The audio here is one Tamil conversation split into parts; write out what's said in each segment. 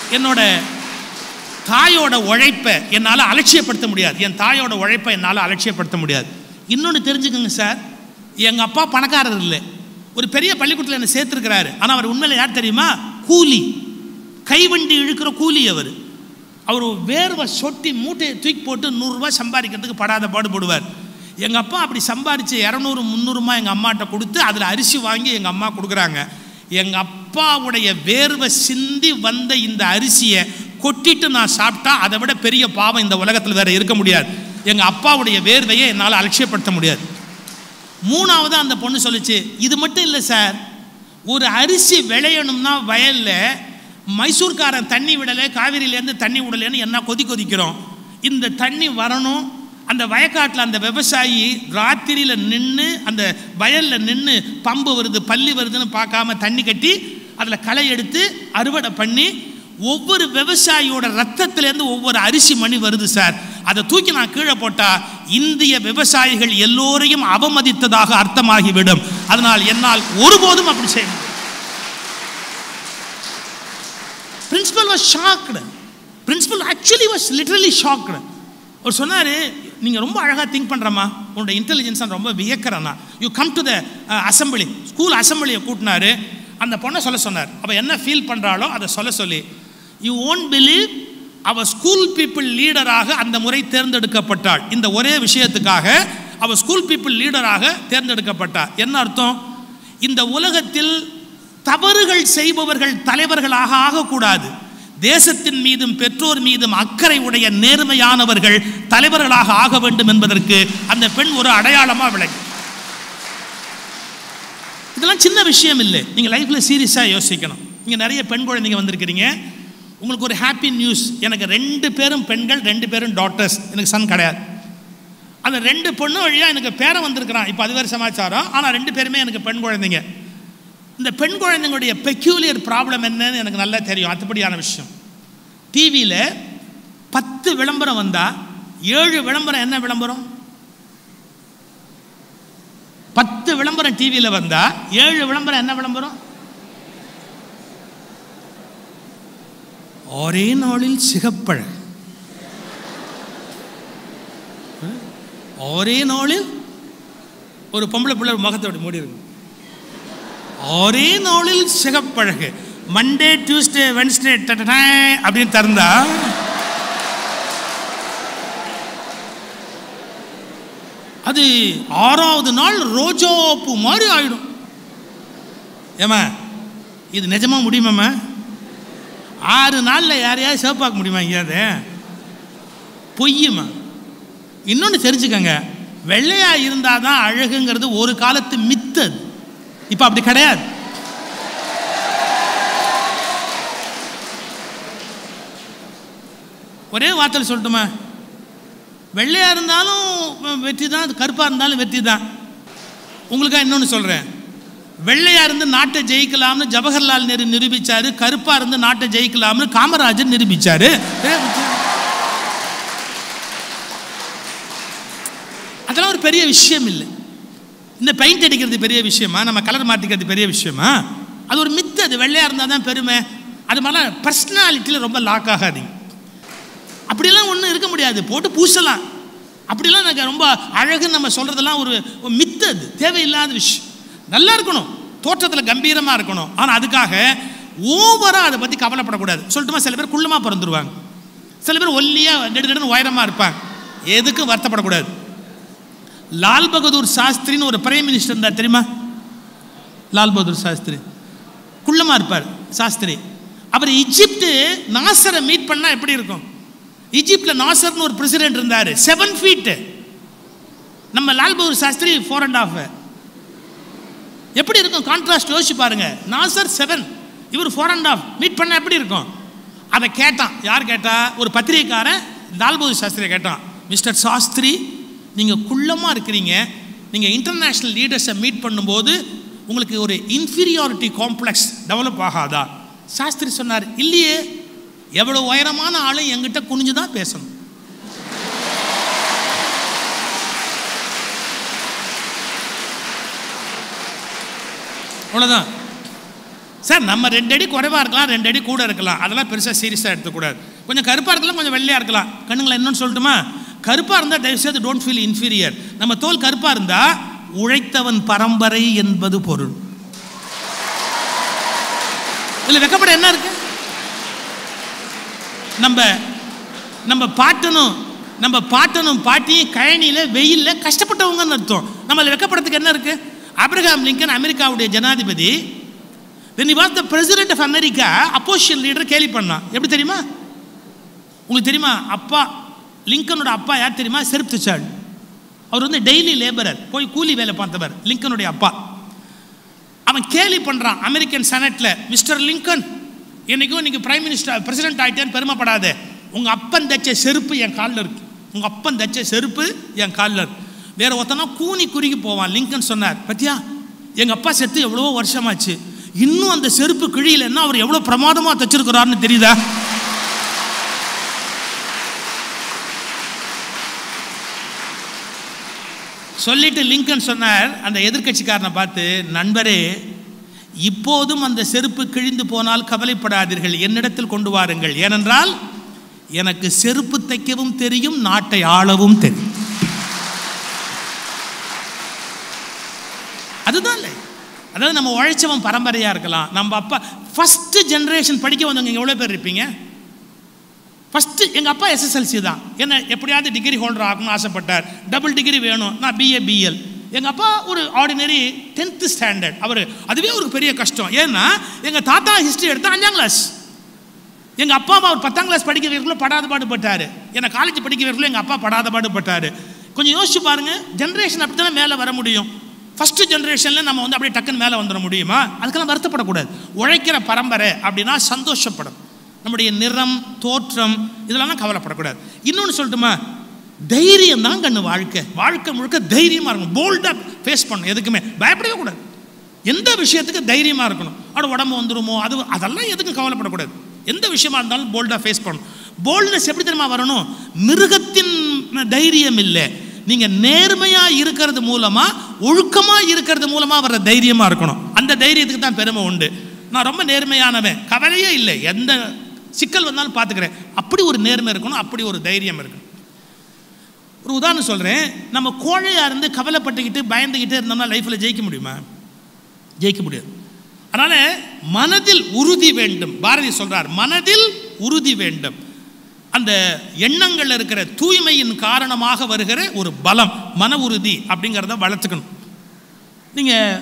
என்னோட தாயோட உழைப்பை என்னால் அலட்சியப்படுத்த முடியாது என் தாயோட உழைப்பை என்னால் அலட்சியப்படுத்த முடியாது இன்னொன்று தெரிஞ்சுக்கோங்க சார் எங்கள் அப்பா பணக்காரர் இல்லை ஒரு பெரிய பள்ளிக்கூடத்தில் என்னை சேர்த்துருக்கிறாரு ஆனால் அவர் உண்மையில் யார் தெரியுமா கூலி கைவண்டி இழுக்கிற கூலி அவர் அவர் வேர்வை சொட்டி மூட்டையை தூக்கி போட்டு நூறுரூவா சம்பாதிக்கிறதுக்கு படாத பாடுபடுவார் எங்கள் அப்பா அப்படி சம்பாதிச்சு இரநூறு முந்நூறுமா எங்கள் அம்மாட்ட கொடுத்து அதில் அரிசி வாங்கி எங்கள் அம்மா கொடுக்குறாங்க எங்கள் அப்பாவுடைய வேர்வை சிந்தி வந்த இந்த அரிசியை கொட்டிட்டு நான் சாப்பிட்டா அதை விட பெரிய பாவம் இந்த உலகத்தில் வேற இருக்க முடியாது எங்கள் அப்பாவுடைய வேர்வையை என்னால் அலட்சியப்படுத்த முடியாது மூணாவது அந்த பொண்ணு சொல்லுச்சு இது மட்டும் இல்லை சார் ஒரு அரிசி விளையணும்னா வயலில் மைசூர்காரன் தண்ணி விடலை காவிரியிலேருந்து தண்ணி விடலைன்னு என்ன கொதி கொதிக்கிறோம் இந்த தண்ணி வரணும் அந்த வயக்காட்டில் அந்த விவசாயி ராத்திரியில் நின்று அந்த வயலில் நின்று பம்பு வருது பள்ளி வருதுன்னு பார்க்காம தண்ணி கட்டி அதில் களை எடுத்து அறுவடை பண்ணி ஒவ்வொரு விவசாயியோட ரத்தத்திலேருந்து ஒவ்வொரு அரிசி மணி வருது சார் அதை தூக்கி நான் கீழே போட்டா இந்திய விவசாயிகள் எல்லோரையும் அவமதித்ததாக அர்த்தமாகிவிடும் அதனால் என்னால் ஒருபோதும் அப்படி செய்ய முடியாது principal was shocked principal actually was literally shocked அவர் சொன்னார் நீங்கள் ரொம்ப அழகாக திங்க் பண்ணுறம்மா உன்னோட இன்டெலிஜென்ஸ் நான் ரொம்ப வியக்கிறேன்னா you come to the assembly school அசம்பிளியை கூட்டினாரு அந்த பொண்ணை சொல்ல சொன்னார் அவள் என்ன ஃபீல் பண்ணுறாளோ அதை சொல்ல சொல்லி யூ ஓன்ட் பிலீவ் அவ ஸ்கூல் பீப்புள் லீடராக அந்த முறை தேர்ந்தெடுக்கப்பட்டாள் இந்த ஒரே விஷயத்துக்காக அவ ஸ்கூல் பீப்புள் லீடராக தேர்ந்தெடுக்கப்பட்டாள் என்ன அர்த்தம் இந்த உலகத்தில் தவறுகள் செய்பவர்கள் தலைவர்களாக ஆகக்கூடாது தேசத்தின் மீதும் பெற்றோர் மீதும் அக்கறை உடைய நேர்மையானவர்கள் தலைவர்களாக ஆக வேண்டும் என்பதற்கு அந்த பெண் ஒரு அடையாளமாக விளங்கி இதெல்லாம் சின்ன விஷயம் இல்லை நீங்கள் லைஃப்பில் சீரியஸாக யோசிக்கணும் நீங்கள் நிறைய பெண் குழந்தைங்க வந்திருக்கிறீங்க உங்களுக்கு ஒரு ஹாப்பி நியூஸ் எனக்கு ரெண்டு பேரும் பெண்கள் ரெண்டு பேரும் டாட்டர்ஸ் எனக்கு சன் கிடையாது அந்த ரெண்டு பொண்ணு வழியாக எனக்கு பேரன் வந்திருக்கிறான் இப்போ அது வேறு சமாச்சாரம் ஆனால் ரெண்டு பேருமே எனக்கு பெண் குழந்தைங்க இந்த பெண் குழந்தைங்களுடைய பெக்யூலியர் ப்ராப்ளம் என்னன்னு எனக்கு நல்லா தெரியும் அதுபடியான விஷயம் டிவியில் பத்து விளம்பரம் வந்தால் ஏழு விளம்பரம் என்ன விளம்பரம் பத்து விளம்பரம் டிவியில் வந்தால் ஏழு விளம்பரம் என்ன விளம்பரம் ஒரே நாளில் சிகப்பழகு ஒரே நாளில் ஒரு பொம்பளை பிள்ளை முகத்தை அப்படி மூடி இருக்கு ஒரே நாளில் சிகப்பழகு மண்டே டியூஸ்டே வென்ஸ்டே அப்படின்னு திறந்தா அது ஆறாவது நாள் ரோஜா பூ மாதிரி ஆயிடும் ஏமா இது நிஜமா முடியுமாம்மா ஆறு நாளில் யாரையாவது சிவப்பாக்க முடியுமா எங்கேயாவது பொய்யுமா இன்னொன்று தெரிஞ்சுக்கங்க வெள்ளையா இருந்தால் தான் அழகுங்கிறது ஒரு காலத்து மித்தது இப்போ அப்படி கிடையாது ஒரே வார்த்தையில் சொல்லட்டுமா வெள்ளையா இருந்தாலும் வெற்றி தான் கருப்பாக இருந்தாலும் வெற்றி தான் உங்களுக்காக இன்னொன்று சொல்கிறேன் வெள்ளையா இருந்து நாட்டை ஜெயிக்கலாம்னு ஜவஹர்லால் நேரு நிரூபிச்சாரு கருப்பா இருந்து நாட்டை ஜெயிக்கலாம்னு காமராஜர் நிரூபிச்சாரு அதெல்லாம் ஒரு பெரிய விஷயம் இல்லை இந்த பெயிண்ட் அடிக்கிறது பெரிய விஷயமா நம்ம கலர் மாற்றிக்கிறது பெரிய விஷயமா அது ஒரு மித்து அது வெள்ளையா இருந்தால் தான் பெருமை அது மாதிரிலாம் பர்சனாலிட்டியில் ரொம்ப லாக் ஆகாதீங்க அப்படிலாம் ஒன்றும் இருக்க முடியாது போட்டு பூசலாம் அப்படிலாம் எனக்கு ரொம்ப அழகுன்னு நம்ம சொல்கிறதெல்லாம் ஒரு ஒரு மித்து அது தேவையில்லாத விஷயம் நல்லா இருக்கணும் தோற்றத்தில் கம்பீரமாக இருக்கணும் ஆனால் அதுக்காக ஓவராக அதை பற்றி கவலைப்படக்கூடாது சொல்லட்டுமா சில பேர் குள்ளமாக பிறந்துருவாங்க சில பேர் ஒல்லியாக நெடு நெடுன்னு உயரமாக இருப்பாங்க எதுக்கும் வருத்தப்படக்கூடாது லால் பகதூர் சாஸ்திரின்னு ஒரு பிரைம் மினிஸ்டர் இருந்தார் தெரியுமா லால் பகதூர் சாஸ்திரி குள்ளமாக இருப்பார் சாஸ்திரி அவர் இஜிப்து நாசரை மீட் பண்ணால் எப்படி இருக்கும் ஈஜிப்டில் நாசர்னு ஒரு பிரசிடென்ட் இருந்தார் செவன் ஃபீட்டு நம்ம Lal Bahadur Shastri four and half எப்படி இருக்கும் கான்ட்ராஸ்ட் யோசிச்சு பாருங்க நாசர் செவன் இவர் ஃபோர் அண்ட் ஆஃப் மீட் பண்ண எப்படி இருக்கும் அதை கேட்டான் யார் கேட்டா ஒரு பத்திரிகைக்காரன் லால் பகதூர் சாஸ்திரியை கேட்டான் மிஸ்டர் சாஸ்திரி நீங்கள் குள்ளமாக இருக்கிறீங்க நீங்கள் இன்டர்நேஷ்னல் லீடர்ஸை மீட் பண்ணும்போது உங்களுக்கு ஒரு இன்ஃபீரியாரிட்டி காம்ப்ளெக்ஸ் டெவலப் ஆகாதா சாஸ்திரி சொன்னார் இல்லையே எவ்வளோ உயரமான ஆளும் எங்கிட்ட குனிஞ்சு தான் பேசணும் அவ்வளோதான் சார் நம்ம ரெண்டு அடி குறைவாக இருக்கலாம் ரெண்டு அடி கூட இருக்கலாம் அதெல்லாம் பெருசாக சீரியஸாக எடுத்துக்கூடாது கொஞ்சம் கருப்பாக இருக்கலாம் கொஞ்சம் வெள்ளையாக இருக்கலாம் கண்ணுங்களா என்னன்னு சொல்லட்டுமா கருப்பாக இருந்தால் தயவுசெய்து டோன்ட் ஃபீல் இன்ஃபீரியர் நம்ம தோல் கருப்பாக இருந்தால் உழைத்தவன் பரம்பரை என்பது பொருள் இதில் வெக்கப்பட என்ன இருக்கு நம்ம நம்ம பாட்டனும் நம்ம பாட்டனும் பாட்டியும் கழனியில் வெயிலில் கஷ்டப்பட்டவங்கன்னு அர்த்தம் நம்மள வெக்கப்படத்துக்கு என்ன இருக்கு அப்ரஹாம் லிங்கன் அமெரிக்காவுடைய ஜனாதிபதி when he was the president of america opposition leader கேலி பண்ணான் எப்படி தெரியுமா உங்களுக்கு தெரியுமா அப்பா லிங்கனோட அப்பா யார் தெரியுமா செருப்பு தைச்சாள் அவர் வந்து டெய்லி லேபரர் போய் கூலி வேலை பார்த்தவர் லிங்கனுடைய அப்பா அவன் கேலி பண்ணுறான் அமெரிக்கன் செனட்டில் மிஸ்டர் லிங்கன் என்னைக்கும் நீங்கள் பிரைம் மினிஸ்டர் பிரசிடென்ட் ஆகிட்டேன்னு பெருமைப்படாத உங்கள் அப்பன் தச்ச செருப்பு என் காலில் இருக்கு உங்கள் அப்பன் தச்ச செருப்பு என் காலில் இருக்கு வேற ஒருத்தனா கூனி குறுகி போவான் லிங்கன் சொன்னார் பத்தியா எங்கள் அப்பா செத்து எவ்வளவோ வருஷமாச்சு இன்னும் அந்த செருப்பு கிழியிலன்னா அவர் எவ்வளோ பிரமாதமாக தச்சிருக்கிறாருன்னு தெரியுதா சொல்லிட்டு லிங்கன் சொன்னார் அந்த எதிர்க்கட்சிக்காரனை பார்த்து நண்பரே இப்போதும் அந்த செருப்பு கிழிந்து போனால் கவலைப்படாதீர்கள் என்னிடத்தில் கொண்டு வாருங்கள் ஏனென்றால் எனக்கு செருப்பு தைக்கவும் தெரியும் நாட்டை ஆளவும் தெரியும் அதுதான் இல்லை அதாவது நம்ம உழைச்சவன் பரம்பரையாக இருக்கலாம் நம்ம அப்பா ஃபஸ்ட்டு ஜென்ரேஷன் படிக்க வந்தவங்க எவ்வளோ பேர் இருப்பீங்க ஃபஸ்ட்டு எங்கள் அப்பா எஸ்எஸ்எல்சி தான் என்ன எப்படியாவது டிகிரி ஹோல்டர் ஆகணும்னு ஆசைப்பட்டார் டபுள் டிகிரி வேணும் நான் பிஏ பிஎல் எங்கள் அப்பா ஒரு ஆர்டினரி டென்த்து ஸ்டாண்டர்ட் அவர் அதுவே ஒரு பெரிய கஷ்டம் ஏன்னா எங்கள் தாத்தா ஹிஸ்ட்ரி எடுத்தால் அஞ்சாம் கிளாஸ் எங்கள் அப்பா அம்மா ஒரு பத்தாம் கிளாஸ் படிக்க வைக்கிறதுல படாத பாடுபட்டார் என்னை காலேஜ் படிக்க வைக்கிறதுல எங்கள் அப்பா படாத பாடுபட்டார் கொஞ்சம் யோசிச்சு பாருங்க ஜென்ரேஷன் அப்படி தானே மேலே வர முடியும் ஃபஸ்ட்டு ஜென்ரேஷனில் நம்ம வந்து அப்படியே டக்குன்னு மேலே வந்துட முடியுமா அதுக்கெல்லாம் வருத்தப்படக்கூடாது உழைக்கிற பரம்பரை அப்படின்னா சந்தோஷப்படும் நம்முடைய நிறம் தோற்றம் இதெல்லாம் கவலைப்படக்கூடாது இன்னொன்று சொல்லட்டுமா தைரியம் தான் கண்ணு வாழ்க்கை வாழ்க்கை முழுக்க தைரியமாக இருக்கணும் போல்டாக ஃபேஸ் பண்ணணும் எதுக்குமே பயப்படவே கூடாது எந்த விஷயத்துக்கு தைரியமாக இருக்கணும் அட உடம்பு வந்துருமோ அது அதெல்லாம் எதுக்கும் கவலைப்படக்கூடாது எந்த விஷயமா இருந்தாலும் போல்டாக ஃபேஸ் பண்ணணும் போல்ட்னஸ் எப்படி தெரியுமா வரணும் மிருகத்தின் தைரியம் இல்லை நீங்கள் நேர்மையாக இருக்கிறது மூலமாக ஒழுக்கமாக இருக்கிறது மூலமாக வர தைரியமாக இருக்கணும் அந்த தைரியத்துக்கு தான் பெருமை உண்டு நான் ரொம்ப நேர்மையானவன் கவலையே இல்லை எந்த சிக்கல் வந்தாலும் பார்த்துக்கிறேன் அப்படி ஒரு நேர்மை இருக்கணும் அப்படி ஒரு தைரியம் இருக்கணும் ஒரு உதாரணம் சொல்கிறேன் நம்ம கோழையாக இருந்து கவலைப்பட்டுக்கிட்டு பயந்துக்கிட்டு இருந்தோம்னா லைஃப்பில் ஜெயிக்க முடியுமா ஜெயிக்க முடியாது அதனால் மனதில் உறுதி வேண்டும் பாரதி சொல்கிறார் மனதில் உறுதி வேண்டும் அந்த எண்ணங்கள் இருக்கிற தூய்மையின் காரணமாக வருகிற ஒரு பலம் மன உறுதி அப்படிங்கிறத வளர்த்துக்கணும் நீங்கள்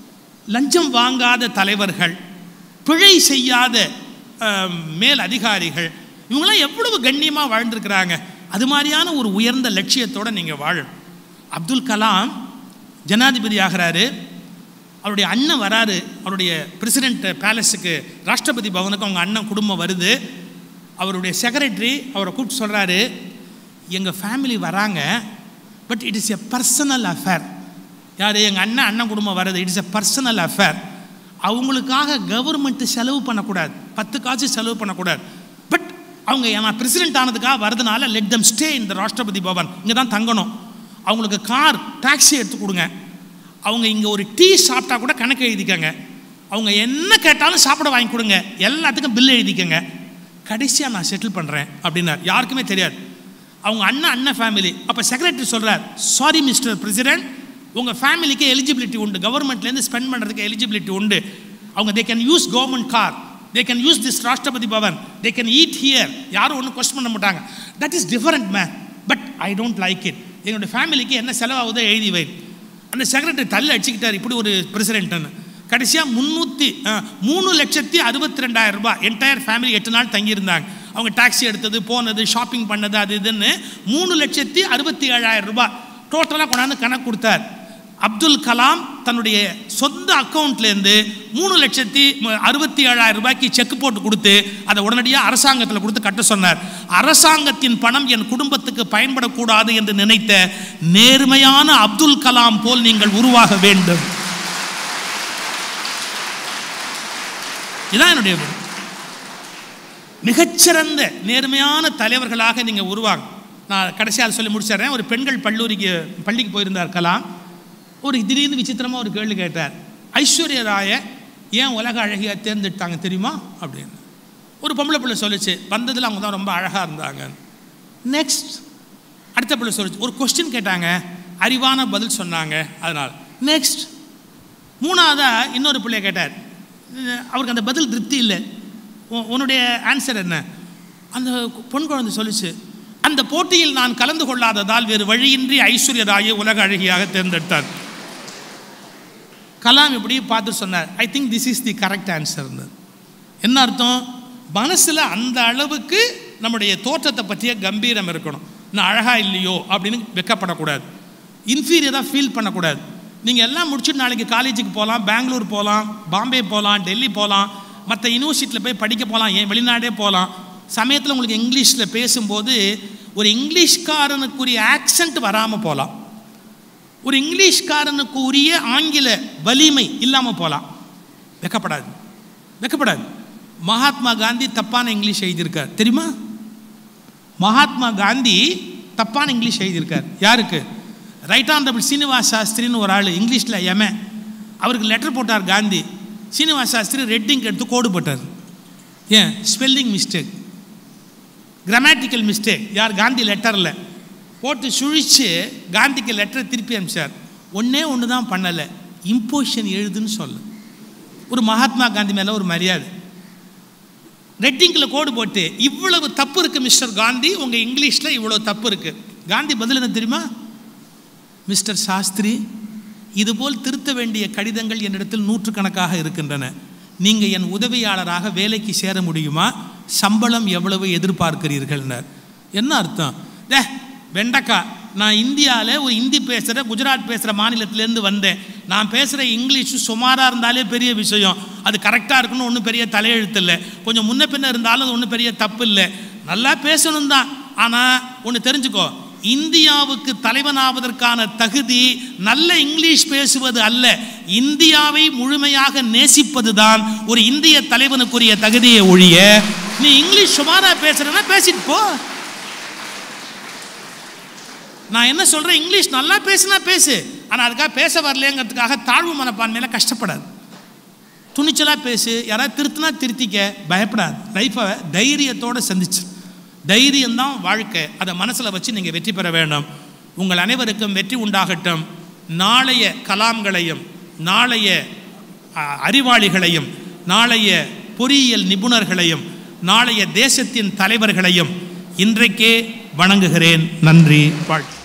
லஞ்சம் வாங்காத தலைவர்கள் பிழை செய்யாத அஹ், மேல் அதிகாரிகள் இவங்களாம் எவ்வளவு கண்ணியமாக வாழ்ந்திருக்கிறாங்க அது மாதிரியான ஒரு உயர்ந்த லட்சியத்தோடு நீங்கள் வாழணும் அப்துல் கலாம் ஜனாதிபதி ஆகிறாரு அவருடைய அண்ணன் வராரு அவருடைய பிரசிடென்ட் பேலஸுக்கு ராஷ்டிரபதி பவனுக்கு அவங்க அண்ணன் குடும்பம் வருது அவருடைய செக்ரட்டரி அவரை கூப்பிட்டு சொல்கிறாரு எங்கள் ஃபேமிலி வராங்க but it is a personal affair யார் எங்கள் அண்ணன் அண்ணன் குடும்பம் வர்றது it is a personal affair அவங்களுக்காக கவர்மெண்ட்டு செலவு பண்ணக்கூடாது பத்து காசு செலவு பண்ணக்கூடாது பட் அவங்க நான் பிரசிடென்ட் ஆனதுக்காக வரதுனால லெட் தம் ஸ்டே இந்த ராஷ்டிரபதி பவன் இங்கே தான் தங்கணும் அவங்களுக்கு கார் டாக்ஸி எடுத்து கொடுங்க அவங்க இங்கே ஒரு டீ சாப்பிட்டா கூட கணக்கு எழுதிக்கங்க அவங்க என்ன கேட்டாலும் சாப்பிட வாங்கி கொடுங்க எல்லாத்துக்கும் பில் எழுதிக்கங்க கடைசியாக நான் செட்டில் பண்ணுறேன் அப்படின்னார் யாருக்குமே தெரியாது அவங்க அண்ணன் அண்ணன் ஃபேமிலி அப்போ செக்ரட்டரி சொல்கிறார் சாரி மிஸ்டர் பிரசிடென்ட் உங்கள் ஃபேமிலிக்கு எலிஜிபிலிட்டி உண்டு கவர்மெண்ட்லேருந்து ஸ்பெண்ட் பண்ணுறதுக்கு எலிஜிபிலிட்டி உண்டு அவங்க they can use government car they can use this Rashtrapati Bhavan they can eat here யாரும் ஒன்றும் கொஸ்ட் பண்ண மாட்டாங்க that is different man but I don't like it எங்களுடைய ஃபேமிலிக்கு என்ன செலவாகுதோ எழுதி வை அந்த செக்ரட்டரி தள்ளி அடிச்சுக்கிட்டார் இப்படி ஒரு பிரசிடென்ட்னு கடைசியாக முந்நூற்றி மூணு லட்சத்தி அறுபத்தி ரெண்டாயிரம் ரூபாய் என்டையர் ஃபேமிலி எட்டு நாள் தங்கியிருந்தாங்க அவங்க டாக்ஸி எடுத்தது போனது ஷாப்பிங் பண்ணது அது இதுன்னு மூணு லட்சத்தி அறுபத்தி ஏழாயிரம் ரூபாய் டோட்டலாக கொண்டாந்து கணக்கு கொடுத்தார் அப்துல் கலாம் தன்னுடைய சொந்த அக்கௌண்ட்லேருந்து மூணு லட்சத்தி ம- அறுபத்தி ஏழாயிரம் ரூபாய்க்கு செக் போட்டு கொடுத்து அதை உடனடியாக அரசாங்கத்தில் கொடுத்து கட்ட சொன்னார் அரசாங்கத்தின் பணம் என் குடும்பத்துக்கு பயன்படக்கூடாது என்று நினைத்த நேர்மையான அப்துல் கலாம் போல் நீங்கள் உருவாக வேண்டும் இதான் என்னுடைய விருப்பம். மிகச்சிறந்த நேர்மையான தலைவர்களாக நீங்கள் உருவாங்க நான் கடைசியாக சொல்லி முடிச்சிடுறேன் ஒரு பெண்கள் பல்லூரிக்கு பள்ளிக்கு போயிருந்தார் கலாம் ஒரு திடீர்னு விசித்திரமாக ஒரு கேள்வி கேட்டார் ஐஸ்வர்யா ராய ஏன் உலக அழகியாக தேர்ந்தெடுத்தாங்க தெரியுமா அப்படின்னு ஒரு பொம்பளை பிள்ளை சொல்லுச்சு வந்ததில் அவங்க தான் ரொம்ப அழகாக இருந்தாங்க நெக்ஸ்ட் அடுத்த பிள்ளை சொல்லுச்சு ஒரு கொஸ்டின் கேட்டாங்க அறிவான பதில் சொன்னாங்க அதனால் நெக்ஸ்ட் மூணாவதாக இன்னொரு பிள்ளைய கேட்டார் அஹ் அவருக்கு அந்த பதில் திருப்தி இல்லை உ- உன்னுடைய ஆன்சர் என்ன அந்த பொன் குழந்தை சொல்லுச்சு அந்த போட்டியில் நான் கலந்து கொள்ளாததால் வேறு வழியின்றி ஐஸ்வர்யராயை உலக அழகியாக தேர்ந்தெடுத்தார் கலாம் இப்படி பார்த்து சொன்னார் I think this is the correct ஆன்சர்னு என்ன அர்த்தம் மனசில் அந்த அளவுக்கு நம்முடைய தோற்றத்தை பற்றிய கம்பீரம் இருக்கணும் நான் அழகா இல்லையோ அப்படின்னு வெக்கப்படக்கூடாது இன்ஃபீரியராக ஃபீல் பண்ணக்கூடாது நீங்கள் எல்லாம் முடிச்சுட்டு நாளைக்கு காலேஜுக்கு போகலாம் பெங்களூர் போகலாம் பாம்பே போகலாம் டெல்லி போகலாம் மற்ற யூனிவர்சிட்டியில் போய் படிக்க போகலாம் ஏன் வெளிநாடே போகலாம் சமயத்தில் உங்களுக்கு இங்கிலீஷில் பேசும்போது ஒரு இங்கிலீஷ்காரனுக்குரிய ஆக்சண்ட் வராமல் போகலாம் ஒரு இங்கிலீஷ்காரனுக்கு உரிய ஆங்கில வலிமை இல்லாமல் போகலாம் வெக்கப்படாது வெக்கப்படாது மகாத்மா காந்தி தப்பான இங்கிலீஷ் எழுதியிருக்கார் தெரியுமா மகாத்மா காந்தி தப்பான இங்கிலீஷ் எழுதியிருக்கார் யாருக்கு ரைட் ஆனரபிள் சீனிவாஸ் சாஸ்திரின்னு ஒரு ஆள் இங்கிலீஷில் எம அவருக்கு லெட்டர் போட்டார் காந்தி சீனிவாஸ் சாஸ்திரி ரெட்டிங் எடுத்து கோடு போட்டார் ஏன் ஸ்பெல்லிங் மிஸ்டேக் கிராமட்டிக்கல் மிஸ்டேக் யார் காந்தி லெட்டரில் போட்டு சுழிச்சு காந்திக்கு லெட்டரை திருப்பி அனுப்பிச்சார் ஒன்றே ஒன்று தான் பண்ணலை இம்போஷன் எழுதுன்னு சொல்ல ஒரு மகாத்மா காந்தி மேலே ஒரு மரியாதை ரெட்டிங்கில் கோடு போட்டு இவ்வளவு தப்பு இருக்கு மிஸ்டர் காந்தி உங்கள் இங்கிலீஷில் இவ்வளவு தப்பு இருக்கு காந்தி பதில் என்ன தெரியுமா மிஸ்டர் சாஸ்திரி இதுபோல் திருத்த வேண்டிய கடிதங்கள் என்னிடத்தில் நூற்றுக்கணக்காக இருக்கின்றன நீங்கள் என் உதவியாளராக வேலைக்கு சேர முடியுமா சம்பளம் எவ்வளவு எதிர்பார்க்கிறீர்கள்னர் என்ன அர்த்தம் டே வெண்டக்கா நான் இந்தியாவில் ஒரு ஹிந்தி பேசுகிற குஜராத் பேசுகிற மாநிலத்திலேருந்து வந்தேன் நான் பேசுகிற இங்கிலீஷு சுமாராக இருந்தாலே பெரிய விஷயம் அது கரெக்டாக இருக்கணும் ஒன்றும் பெரிய தலையெழுத்து இல்லை கொஞ்சம் முன்ன பின்ன இருந்தாலும் அது ஒன்றும் பெரிய தப்பு இல்லை நல்லா பேசணும் தான் ஆனால் ஒன்று தெரிஞ்சுக்கோ இந்தியாவுக்கு தலைவனாவதற்கான தகுதி நல்ல இங்கிலீஷ் பேசுவது அல்ல இந்தியாவை முழுமையாக நேசிப்பது தான் ஒரு இந்திய தலைவனுக்குரிய தகுதியை ஒழிய நீ இங்கிலீஷ் சுமாரா பேசுறேன்னா பேசிட்டு போ நான் என்ன சொல்றேன் இங்கிலீஷ் நல்லா பேசுனா பேசு ஆனால் அதுக்காக பேச வரலைங்கிறதுக்காக தாழ்வு மனப்பான்மையில கஷ்டப்படாது துணிச்சலாக பேசு யாராவது திருத்தினா திருத்திக்க பயப்படாது லைஃப்பை தைரியத்தோடு சந்திச்சு தைரியம்தான் வாழ்க்கை அதை மனசில் வச்சு நீங்கள் வெற்றி பெற வேண்டும் உங்கள் அனைவருக்கும் வெற்றி உண்டாகட்டும் நாளைய கலாம்களையும் நாளைய அ, அறிவாளிகளையும் நாளைய பொறியியல் நிபுணர்களையும் நாளைய தேசத்தின் தலைவர்களையும் இன்றைக்கே வணங்குகிறேன் நன்றி வாழ்த்து